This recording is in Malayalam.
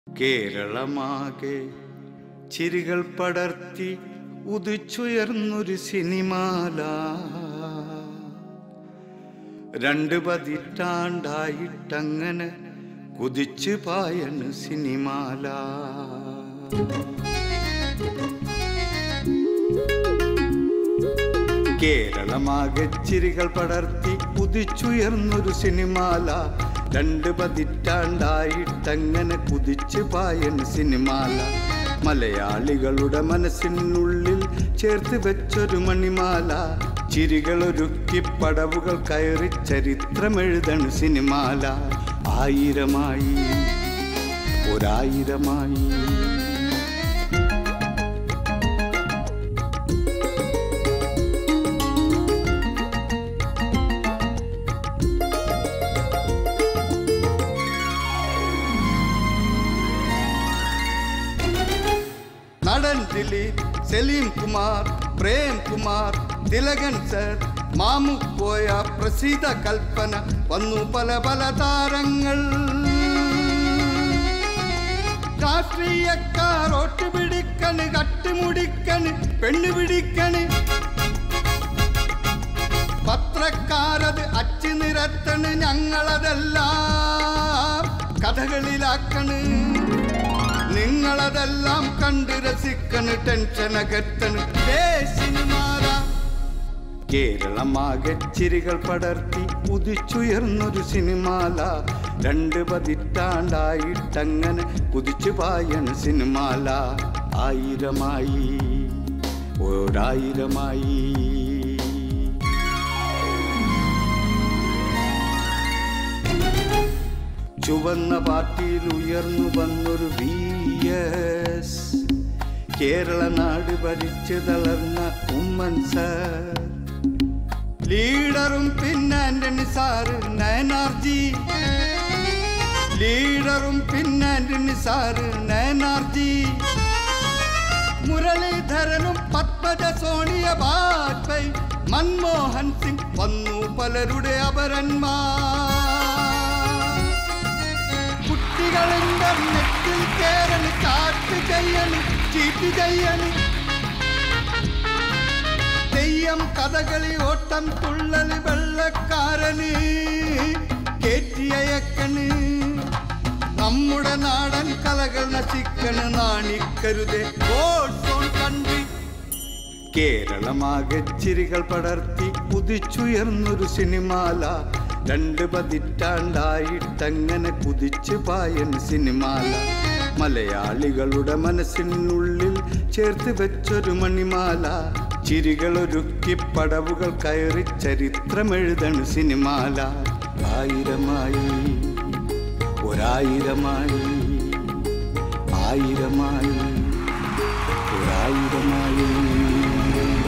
കേരളമാകെ ചിരികൾ പടർത്തി ഉദിച്ചുയർന്നൊരു സിനിമാല രണ്ട് പതിറ്റാണ്ടായിട്ടങ്ങനെ കുതിച്ചു പായണ് സിനിമാല കേരളമാകെ ചിരികൾ പടർത്തി ഉദിച്ചുയർന്നൊരു സിനിമാല രണ്ട് പതിറ്റാണ്ടായിട്ടങ്ങനെ കുതിച്ചു പായൻ സിനിമാല മലയാളികളുടെ മനസ്സിനുള്ളിൽ ചേർത്ത് വെച്ചൊരു മണിമാല ചിരികളൊരുക്കി പടവുകൾ കയറി ചരിത്രമെഴുതണ് സിനിമാല ആയിരമായി ഒരായിരമായി നടൻ ദിലീപ് സലീം കുമാർ പ്രേം കുമാർ തിലകൻ സർ മാമുക്കോയ പ്രസീത കൽപ്പന വന്നു പല പല താരങ്ങൾ രാഷ്ട്രീയക്കാർ ഒട്ട് പിടിക്കണ് കട്ടുമുടിക്കണ് പെണ്ണു പിടിക്കണ് പത്രക്കാരത് അച്ചു നിരത്തണ് ഞങ്ങളതെല്ലാം കഥകളിലാക്കണ് നിങ്ങളതെല്ലാം കണ്ട് രസിക്കണ് ടെൻഷൻ അകറ്റണ് ദേ സിനിമാല കേരളമാകെ ചിരികൾ പടർത്തി ഉദിച്ചുയർന്നൊരു സിനിമാല രണ്ട് പതിറ്റാണ്ടായിട്ടങ്ങനെ കുതിച്ചു പായണ സിനിമാല ആയിരമായി ഒരായിരമായി ചുവന്ന പാർട്ടിയിൽ ഉയർന്നു വന്നൊരു വി എസ് കേരള നാട് ഭരിച്ചു തളർന്ന ഉമ്മൻ സർ ലീഡറും പിന്നെ ആന്റണി സാറ് നയനാർജി ലീഡറും പിന്നെ ആന്റണി സാറ് നയനാർജി മുരളീധരനും പത്മജ സോണിയ ബാജ്പേയി മൻമോഹൻ സിംഗ് വന്നു പലരുടെ അപരന്മാർ കുട്ടികൾ ഇന്റർനെറ്റിൽ കേറണ് ചാറ്റ് ചെയ്യണ് ചീറ്റ് ചെയ്യണ് തെയ്യം കഥകളി ഓട്ടം തുള്ളല് വെള്ളക്കാരന് കേറ്റിയക്കണ് നമ്മുടെ നാടൻ കലകൾ നശിക്കണ് നാണിക്കരുതേ ഓൺ കൺട്രി കേരളമാകെ ചിരികൾ പടർത്തി ഉദിച്ചുയർന്നൊരു സിനിമാല രണ്ട് പതിറ്റാണ്ടായിട്ടങ്ങനെ കുതിച്ചു പായൻ സിനിമാല മലയാളികളുടെ മനസ്സിനുള്ളിൽ ചേർത്ത് വെച്ചൊരു മണിമാല ചിരികളൊരുക്കി പടവുകൾ കയറി ചരിത്രമെഴുതണ് സിനിമാല ആയിരമായി ഒരായിരമായി ആയിരമായി ഒരായിരമായി